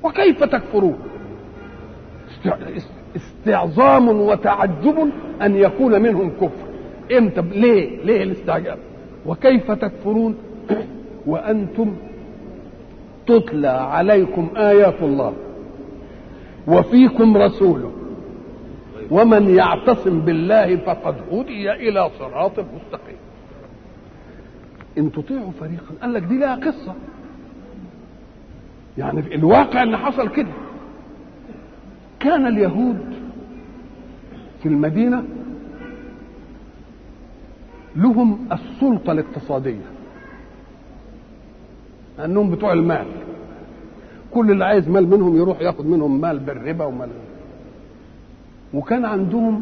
وكيف تكفرون استعظام وتعجب ان يكون منهم كفر امتى ليه ليه الاستعجاب وكيف تكفرون وانتم تتلى عليكم ايات الله وفيكم رسوله ومن يعتصم بالله فقد هدي الى صراط مستقيم ان تطيعوا فريقا قال لك دي لها قصه يعني في الواقع ان حصل كده كان اليهود في المدينه لهم السلطه الاقتصاديه لانهم بتوع المال كل اللي عايز مال منهم يروح ياخد منهم مال بالربا ومال وكان عندهم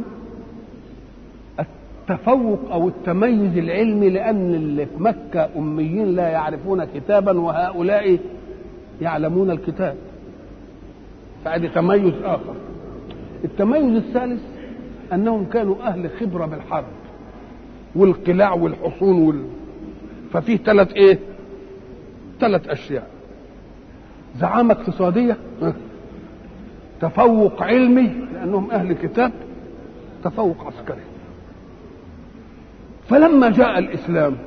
التفوق او التميز العلمي لان اللي في مكه اميين لا يعرفون كتابا وهؤلاء يعلمون الكتاب فهذا تميز اخر التميز الثالث انهم كانوا اهل خبره بالحرب والقلاع والحصون وال... ففيه ثلاث ايه ثلاث اشياء زعامه اقتصاديه تفوق علمي لانهم اهل كتاب تفوق عسكري فلما جاء الاسلام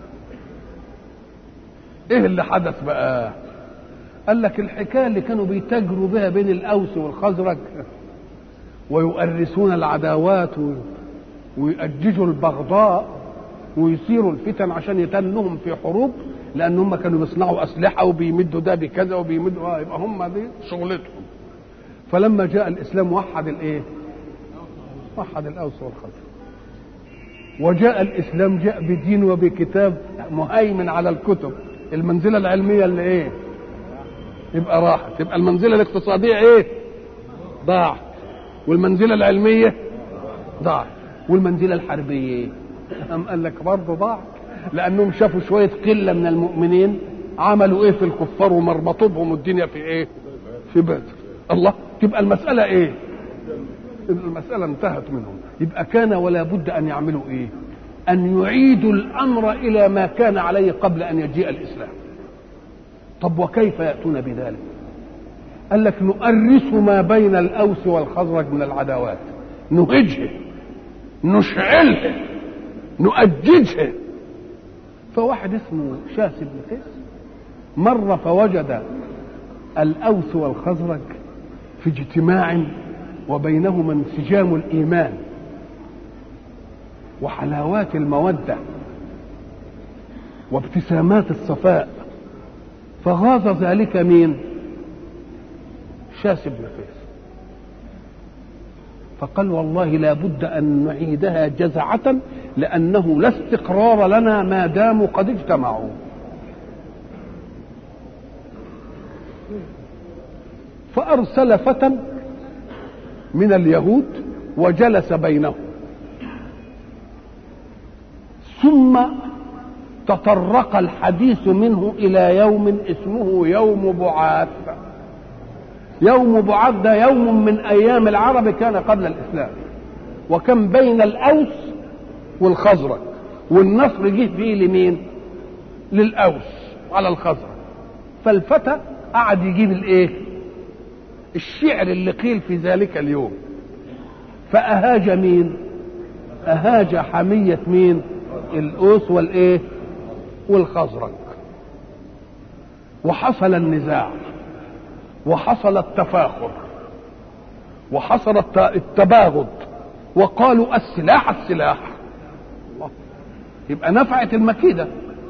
ايه اللي حدث بقى قال لك الحكايه اللي كانوا بيتاجروا بها بين الاوس والخزرج ويؤرسون العداوات ويؤججوا البغضاء ويثيروا الفتن عشان يتنهم في حروب لان هم كانوا بيصنعوا اسلحه وبيمدوا ده بكذا وبيمدوا اه يبقى هم دي شغلتهم فلما جاء الاسلام وحد الايه؟ وحد الاوس والخزرج وجاء الاسلام جاء بدين وبكتاب مهيمن على الكتب المنزله العلميه اللي ايه؟ يبقى راحت يبقى المنزله الاقتصاديه ايه؟ ضاعت والمنزله العلميه ضاعت والمنزله الحربيه ايه؟ أم قال لك برضه ضاعت لانهم شافوا شويه قله من المؤمنين عملوا ايه في الكفار ومرمطوا بهم الدنيا في ايه؟ في بدر الله تبقى المساله ايه؟ المساله انتهت منهم يبقى كان ولا بد ان يعملوا ايه؟ ان يعيدوا الامر الى ما كان عليه قبل ان يجيء الاسلام طب وكيف ياتون بذلك؟ قال لك نؤرس ما بين الاوس والخزرج من العداوات نهجها نشعلها نؤججها فواحد اسمه شاس بن قيس مر فوجد الاوس والخزرج في اجتماع وبينهما انسجام الايمان وحلاوات الموده وابتسامات الصفاء فغاض ذلك مين شاس بن قيس فقال والله لا بد أن نعيدها جزعة لأنه لا استقرار لنا ما داموا قد اجتمعوا فأرسل فتى من اليهود وجلس بينهم ثم تطرق الحديث منه إلى يوم اسمه يوم بعاث يوم بعاث ده يوم من ايام العرب كان قبل الاسلام وكان بين الاوس والخزرج والنصر جه فيه لمين للاوس على الخزرج فالفتى قعد يجيب الايه الشعر اللي قيل في ذلك اليوم فاهاج مين اهاج حميه مين الاوس والايه والخزرج وحصل النزاع وحصل التفاخر وحصل التباغض وقالوا السلاح السلاح يبقى نفعت المكيدة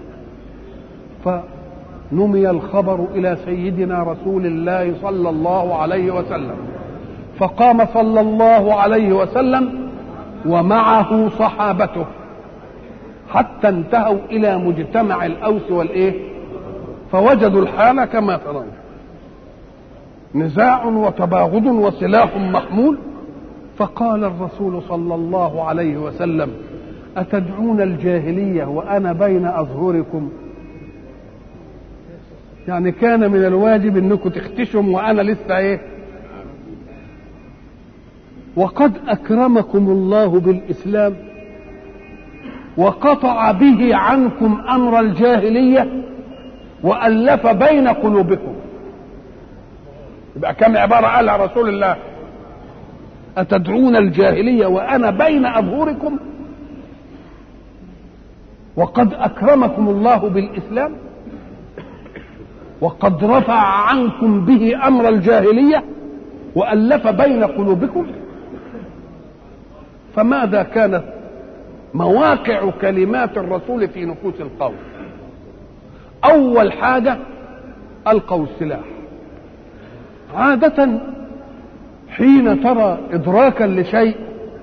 فنمي الخبر إلى سيدنا رسول الله صلى الله عليه وسلم فقام صلى الله عليه وسلم ومعه صحابته حتى انتهوا إلى مجتمع الأوس والإيه فوجدوا الحال كما ترون نزاع وتباغض وسلاح محمول فقال الرسول صلى الله عليه وسلم أتدعون الجاهلية وأنا بين أظهركم يعني كان من الواجب انكم تختشم وانا لسه ايه وقد اكرمكم الله بالاسلام وقطع به عنكم امر الجاهليه والف بين قلوبكم يبقى كم عباره قالها رسول الله اتدعون الجاهليه وانا بين اظهركم وقد اكرمكم الله بالاسلام وقد رفع عنكم به امر الجاهليه والف بين قلوبكم فماذا كانت مواقع كلمات الرسول في نفوس القوم اول حاجه القوا السلاح عاده حين ترى ادراكا لشيء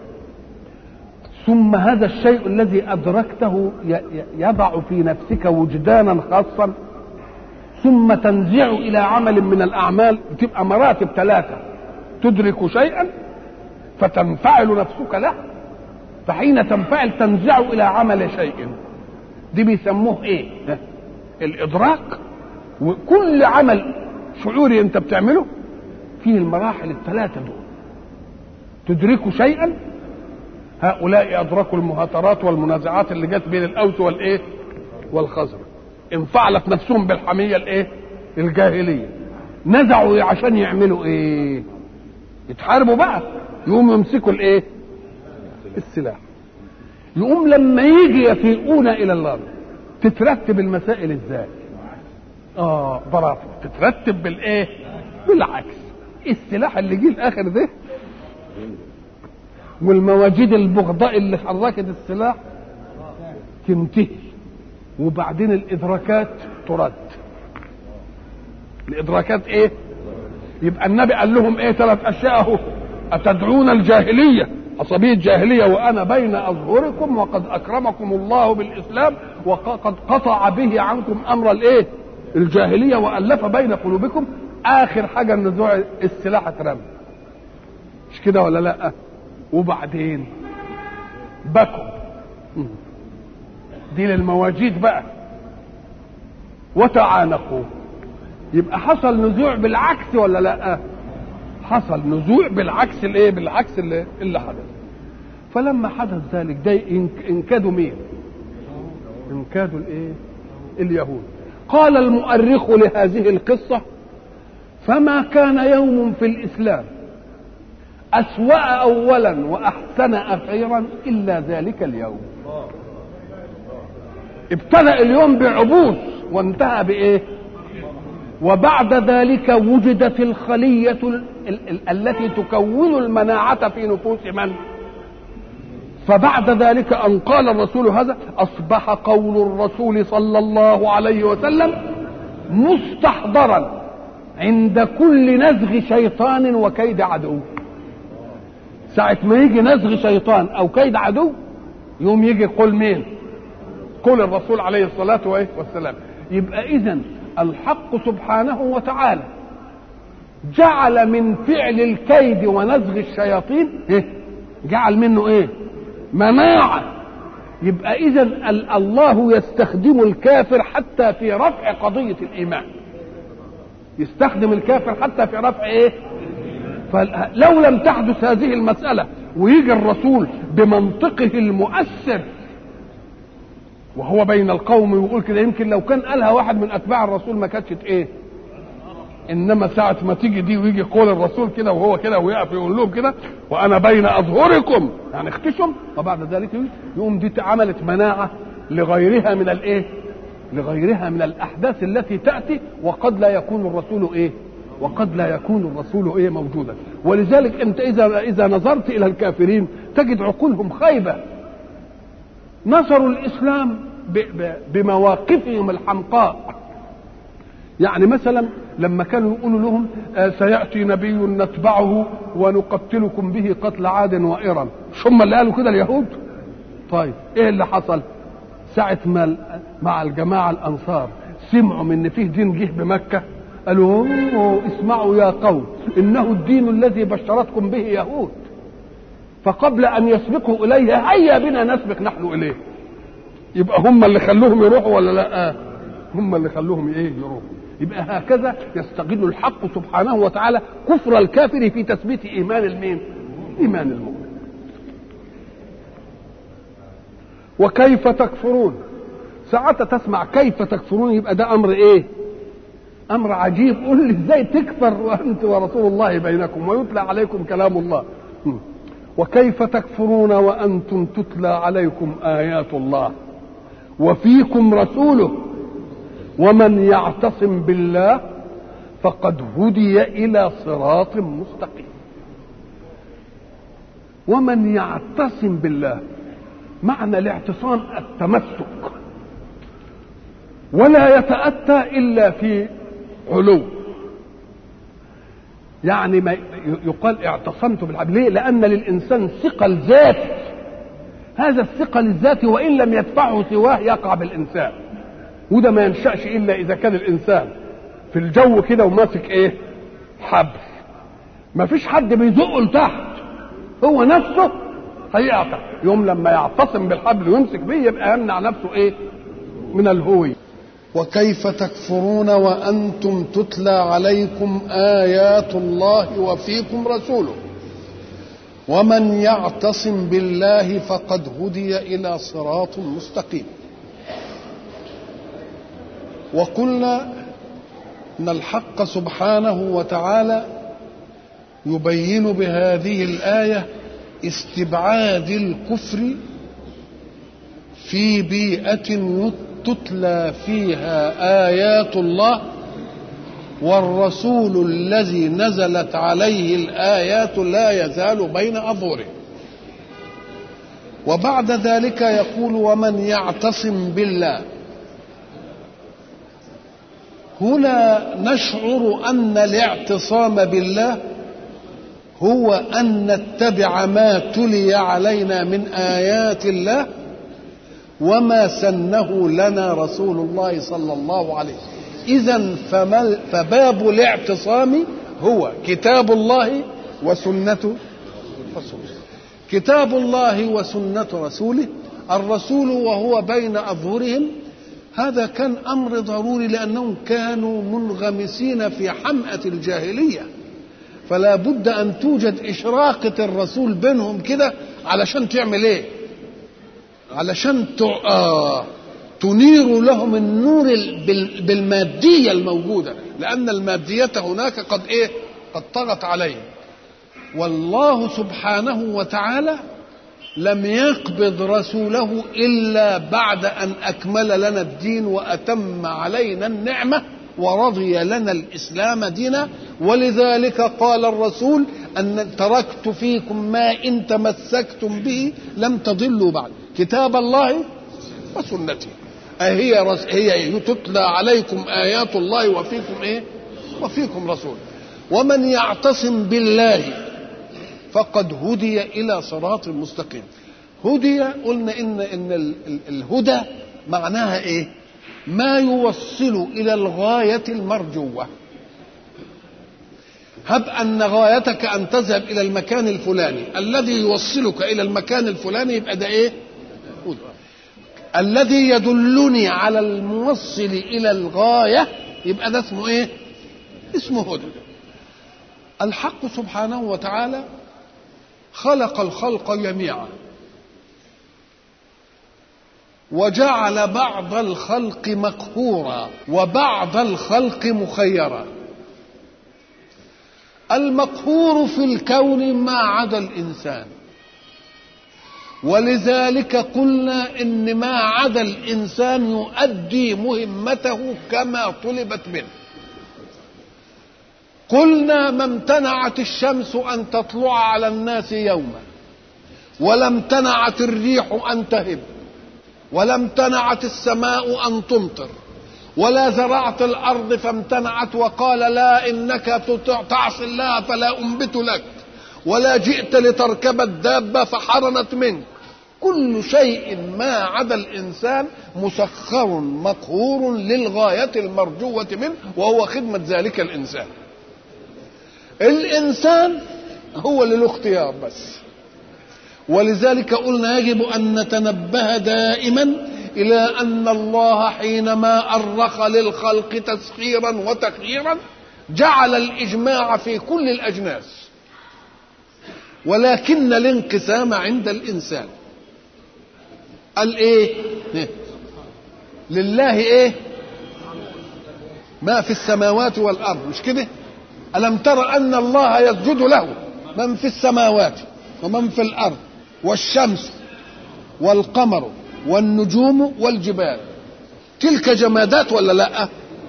ثم هذا الشيء الذي ادركته يضع في نفسك وجدانا خاصا ثم تنزع الى عمل من الاعمال بتبقى مراتب ثلاثه تدرك شيئا فتنفعل نفسك له فحين تنفعل تنزع الى عمل شيء دي بيسموه ايه الادراك وكل عمل شعوري انت بتعمله فيه المراحل الثلاثه دول تدرك شيئا هؤلاء ادركوا المهاترات والمنازعات اللي جت بين الاوس والايه والخزرج انفعلت نفسهم بالحميه الايه الجاهليه نزعوا عشان يعملوا ايه يتحاربوا بقى يقوموا يمسكوا الايه السلاح يقوم لما يجي يفيئون الى الارض تترتب المسائل ازاي اه برافو تترتب بالايه بالعكس السلاح اللي جه الاخر ده والمواجيد البغضاء اللي حركت السلاح تنتهي وبعدين الادراكات ترد الادراكات ايه يبقى النبي قال لهم ايه ثلاث اشياء اهو اتدعون الجاهليه عصبيه جاهليه وانا بين اظهركم وقد اكرمكم الله بالاسلام وقد قطع به عنكم امر الايه الجاهليه والف بين قلوبكم اخر حاجه النزوع السلاح اترمى مش كده ولا لا وبعدين بكوا دي للمواجيد بقى وتعانقوا يبقى حصل نزوع بالعكس ولا لا حصل نزوع بالعكس الايه بالعكس اللي, اللي حدث فلما حدث ذلك ده انكادوا مين انكادوا الايه اليهود قال المؤرخ لهذه القصه فما كان يوم في الاسلام اسوا اولا واحسن اخيرا الا ذلك اليوم ابتدا اليوم بعبوس وانتهى بايه وبعد ذلك وجدت الخليه ال ال التي تكون المناعه في نفوس من فبعد ذلك ان قال الرسول هذا اصبح قول الرسول صلى الله عليه وسلم مستحضرا عند كل نزغ شيطان وكيد عدو ساعة ما يجي نزغ شيطان أو كيد عدو يوم يجي قول مين؟ قول الرسول عليه الصلاة والسلام يبقى إذا الحق سبحانه وتعالى جعل من فعل الكيد ونزغ الشياطين إيه؟ جعل منه ايه مناعة يبقى اذا الله يستخدم الكافر حتى في رفع قضية الايمان يستخدم الكافر حتى في رفع ايه فلو لم تحدث هذه المسألة ويجي الرسول بمنطقه المؤثر وهو بين القوم ويقول كده يمكن لو كان قالها واحد من اتباع الرسول ما كانتش ايه انما ساعة ما تيجي دي ويجي قول الرسول كده وهو كده ويقف يقول لهم كده وانا بين اظهركم يعني اختشم وبعد ذلك يقوم دي عملت مناعة لغيرها من الايه لغيرها من الاحداث التي تاتي وقد لا يكون الرسول ايه وقد لا يكون الرسول ايه موجودا ولذلك انت اذا اذا نظرت الى الكافرين تجد عقولهم خايبه نصروا الاسلام بمواقفهم الحمقاء يعني مثلا لما كانوا يقولوا لهم آه سياتي نبي نتبعه ونقتلكم به قتل عاد وارم مش هم اللي قالوا كده اليهود طيب ايه اللي حصل ساعة ما مع الجماعة الأنصار سمعوا من إن فيه دين جه بمكة قالوا اسمعوا يا قوم إنه الدين الذي بشرتكم به يهود فقبل أن يسبقوا إليه هيا بنا نسبق نحن إليه يبقى هم اللي خلوهم يروحوا ولا لا هم اللي خلوهم ايه يروحوا يبقى هكذا يستغل الحق سبحانه وتعالى كفر الكافر في تثبيت ايمان المين ايمان المؤمن وكيف تكفرون ساعات تسمع كيف تكفرون يبقى ده امر ايه امر عجيب قل لي ازاي تكفر وانت ورسول الله بينكم ويتلى عليكم كلام الله وكيف تكفرون وانتم تتلى عليكم ايات الله وفيكم رسوله ومن يعتصم بالله فقد هدي الى صراط مستقيم ومن يعتصم بالله معنى الاعتصام التمسك ولا يتاتى الا في علو يعني ما يقال اعتصمت بالحبل ليه لان للانسان ثقل ذات هذا الثقل الذاتي وان لم يدفعه سواه يقع بالانسان وده ما ينشاش الا اذا كان الانسان في الجو كده وماسك ايه حبل ما فيش حد بيزقه لتحت هو نفسه هيقطع يوم لما يعتصم بالحبل ويمسك بيه يبقى يمنع نفسه ايه من الهوي وكيف تكفرون وانتم تتلى عليكم ايات الله وفيكم رسوله ومن يعتصم بالله فقد هدي الى صراط مستقيم وقلنا ان الحق سبحانه وتعالى يبين بهذه الايه استبعاد الكفر في بيئه تتلى فيها ايات الله والرسول الذي نزلت عليه الايات لا يزال بين اظهره وبعد ذلك يقول ومن يعتصم بالله هنا نشعر ان الاعتصام بالله هو ان نتبع ما تلي علينا من ايات الله وما سنه لنا رسول الله صلى الله عليه وسلم اذا فباب الاعتصام هو كتاب الله وسنه رسوله كتاب الله وسنه رسوله الرسول وهو بين اظهرهم هذا كان امر ضروري لانهم كانوا منغمسين في حمأة الجاهليه فلا بد ان توجد اشراقه الرسول بينهم كده علشان تعمل ايه علشان آه تنير لهم النور بالماديه الموجوده لان الماديه هناك قد ايه قد طغت عليهم والله سبحانه وتعالى لم يقبض رسوله الا بعد ان اكمل لنا الدين واتم علينا النعمه ورضي لنا الاسلام دينا ولذلك قال الرسول ان تركت فيكم ما ان تمسكتم به لم تضلوا بعد كتاب الله وسنتي هي رس... هي تتلى عليكم ايات الله وفيكم ايه وفيكم رسول ومن يعتصم بالله فقد هدي الى صراط مستقيم هدي قلنا ان ان الهدى معناها ايه ما يوصل الى الغايه المرجوه هب ان غايتك ان تذهب الى المكان الفلاني الذي يوصلك الى المكان الفلاني يبقى ده ايه هدى الذي يدلني على الموصل الى الغايه يبقى ده اسمه ايه اسمه هدى الحق سبحانه وتعالى خلق الخلق جميعا وجعل بعض الخلق مقهورا وبعض الخلق مخيرا المقهور في الكون ما عدا الانسان ولذلك قلنا ان ما عدا الانسان يؤدي مهمته كما طلبت منه قلنا ما امتنعت الشمس ان تطلع على الناس يوما ولا امتنعت الريح ان تهب ولا امتنعت السماء ان تمطر ولا زرعت الارض فامتنعت وقال لا انك تعصي الله فلا انبت لك ولا جئت لتركب الدابه فحرنت منك كل شيء ما عدا الانسان مسخر مقهور للغايه المرجوه منه وهو خدمه ذلك الانسان الانسان هو اللي له اختيار بس ولذلك قلنا يجب ان نتنبه دائما الى ان الله حينما ارخ للخلق تسخيرا وتخييرا جعل الاجماع في كل الاجناس ولكن الانقسام عند الانسان قال ايه لله ايه ما في السماوات والارض مش كده الم تر ان الله يسجد له من في السماوات ومن في الارض والشمس والقمر والنجوم والجبال تلك جمادات ولا لا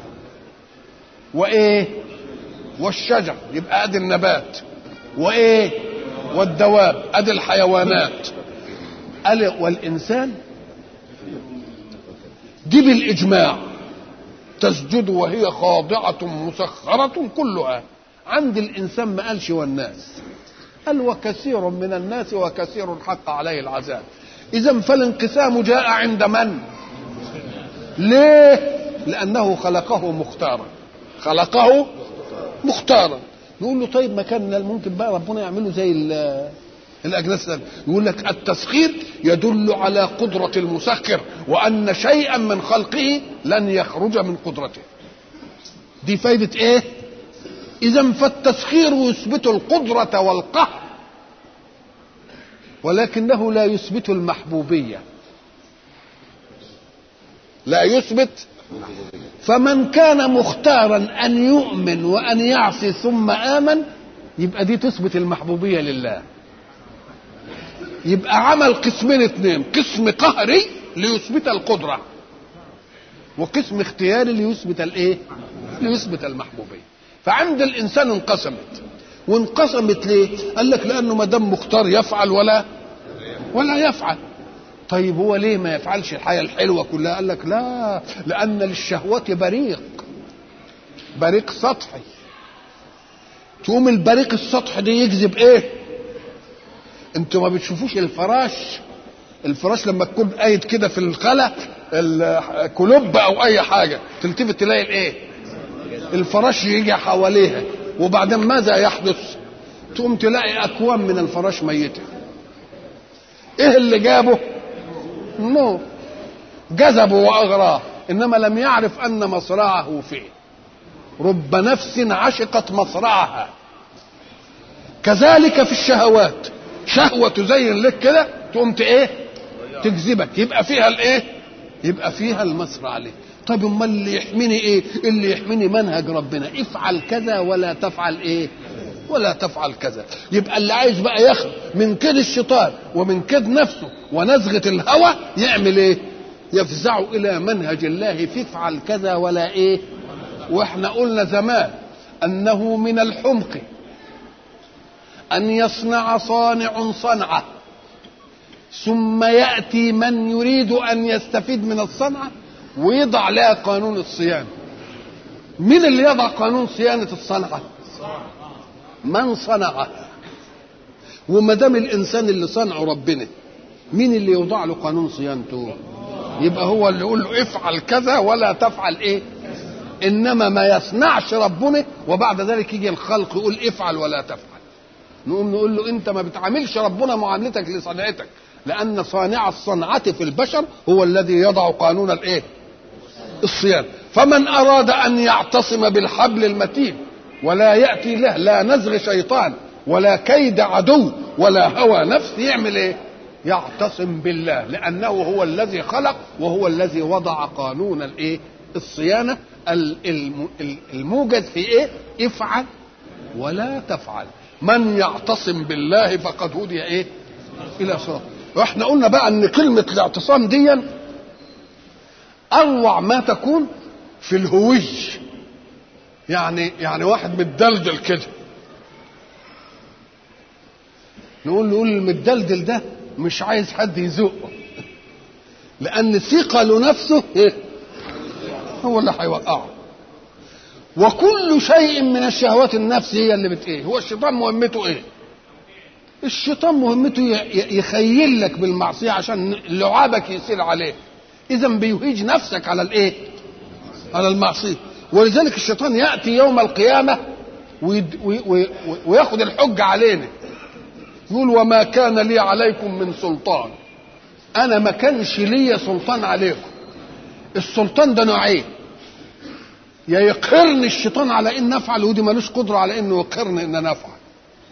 وايه والشجر يبقى ادي النبات وايه والدواب ادي الحيوانات قال والانسان دي بالاجماع تسجد وهي خاضعة مسخرة كلها عند الإنسان ما قالش والناس قال وكثير من الناس وكثير حق عليه العذاب إذا فالانقسام جاء عند من؟ ليه؟ لأنه خلقه مختارا خلقه مختارا نقول له طيب ما كان ممكن بقى ربنا يعمله زي الاجناس يقول لك التسخير يدل على قدره المسخر وان شيئا من خلقه لن يخرج من قدرته دي فايده ايه اذا فالتسخير يثبت القدره والقهر ولكنه لا يثبت المحبوبيه لا يثبت فمن كان مختارا ان يؤمن وان يعصي ثم امن يبقى دي تثبت المحبوبيه لله يبقى عمل قسمين اثنين قسم قهري ليثبت القدرة وقسم اختياري ليثبت الايه ليثبت المحبوبية فعند الانسان انقسمت وانقسمت ليه قال لك لانه ما دام مختار يفعل ولا ولا يفعل طيب هو ليه ما يفعلش الحياة الحلوة كلها قال لك لا لأن للشهوة بريق بريق سطحي تقوم البريق السطحي ده يجذب ايه انتوا ما بتشوفوش الفراش الفراش لما تكون قايد كده في الخلا الكلوب او اي حاجه تلتفت تلاقي الايه الفراش يجي حواليها وبعدين ماذا يحدث تقوم تلاقي اكوام من الفراش ميته ايه اللي جابه النور جذبه واغراه انما لم يعرف ان مصرعه فيه رب نفس عشقت مصرعها كذلك في الشهوات شهوة تزين لك كده تقوم ايه تجذبك يبقى فيها الايه يبقى فيها المصر عليه طب امال اللي يحميني ايه اللي يحميني منهج ربنا افعل كذا ولا تفعل ايه ولا تفعل كذا يبقى اللي عايز بقى ياخد من كيد الشيطان ومن كيد نفسه ونزغة الهوى يعمل ايه يفزع الى منهج الله فافعل كذا ولا ايه واحنا قلنا زمان انه من الحمق أن يصنع صانع صنعة ثم يأتي من يريد أن يستفيد من الصنعة ويضع لها قانون الصيانة مين اللي يضع قانون صيانة الصنعة من صنعها وما دام الإنسان اللي صنعه ربنا مين اللي يوضع له قانون صيانته يبقى هو اللي يقول له افعل كذا ولا تفعل ايه انما ما يصنعش ربنا وبعد ذلك يجي الخلق يقول افعل ولا تفعل نقوم نقول له انت ما بتعاملش ربنا معاملتك لصنعتك لان صانع الصنعه في البشر هو الذي يضع قانون الايه الصيانه فمن اراد ان يعتصم بالحبل المتين ولا ياتي له لا نزغ شيطان ولا كيد عدو ولا هوى نفس يعمل ايه يعتصم بالله لانه هو الذي خلق وهو الذي وضع قانون الايه الصيانه الموجز في ايه افعل ولا تفعل من يعتصم بالله فقد هدي ايه الى صراط واحنا قلنا بقى ان كلمه الاعتصام دي اروع ما تكون في الهوي يعني يعني واحد متدلدل كده نقول نقول المتدلدل ده مش عايز حد يزقه لان ثقله نفسه إيه؟ هو اللي هيوقعه وكل شيء من الشهوات النفس هي اللي بت ايه هو الشيطان مهمته ايه الشيطان مهمته يخيل لك بالمعصيه عشان لعابك يسير عليه اذا بيهيج نفسك على الايه على المعصيه ولذلك الشيطان ياتي يوم القيامه ويد وي وياخد الحجه علينا يقول وما كان لي عليكم من سلطان انا ما كانش لي سلطان عليكم السلطان ده نوعين يا يقهرني الشيطان على ان افعل ودي ملوش قدره على انه يقهرني ان انا افعل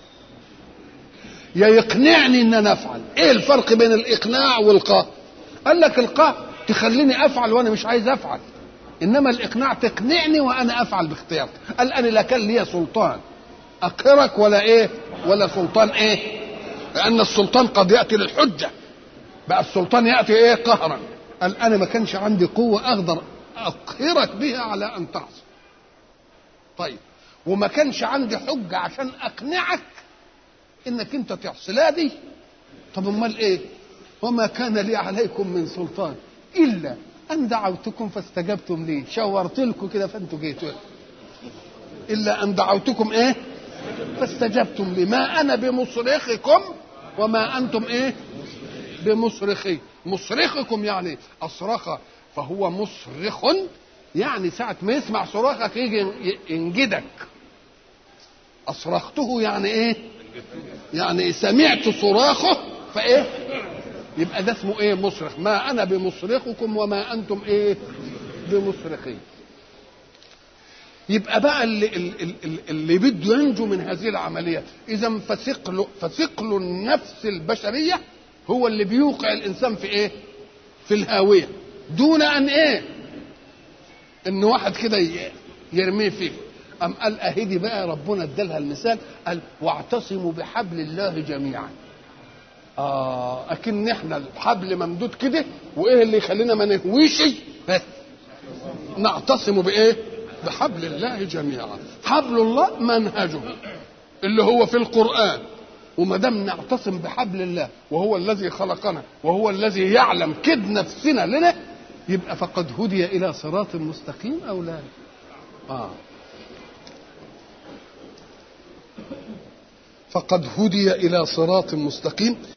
يا يقنعني ان انا افعل ايه الفرق بين الاقناع والقهر قال لك القهر تخليني افعل وانا مش عايز افعل انما الاقناع تقنعني وانا افعل باختياري قال انا لا كان لي سلطان اقهرك ولا ايه ولا سلطان ايه لان السلطان قد ياتي للحجه بقى السلطان ياتي ايه قهرا قال انا ما كانش عندي قوه اقدر اقهرك بها على ان تعصي طيب وما كانش عندي حجه عشان اقنعك انك انت تعصي لا دي طب امال ايه وما كان لي عليكم من سلطان الا ان دعوتكم فاستجبتم لي شورت لكم كده فانتوا جيتوا الا ان دعوتكم ايه فاستجبتم لي ما انا بمصرخكم وما انتم ايه بمصرخي مصرخكم يعني اصرخ فهو مصرخ يعني ساعة ما يسمع صراخك يجي ينجدك أصرخته يعني إيه؟ يعني سمعت صراخه فإيه؟ يبقى ده اسمه إيه؟ مصرخ ما أنا بمصرخكم وما أنتم إيه؟ بمصرخي يبقى بقى اللي, اللي, اللي بده ينجو من هذه العملية إذا فثقل فثقل النفس البشرية هو اللي بيوقع الإنسان في إيه؟ في الهاوية دون أن إيه؟ ان واحد كده يرميه فيه أم قال أهدي بقى ربنا ادالها المثال قال واعتصموا بحبل الله جميعا آه أكن احنا الحبل ممدود كده وإيه اللي يخلينا ما نهويش بس نعتصم بإيه؟ بحبل الله جميعا حبل الله منهجه اللي هو في القرآن وما دام نعتصم بحبل الله وهو الذي خلقنا وهو الذي يعلم كد نفسنا لنا يبقى فقد هدي الى صراط مستقيم او لا آه. فقد هدي الى صراط مستقيم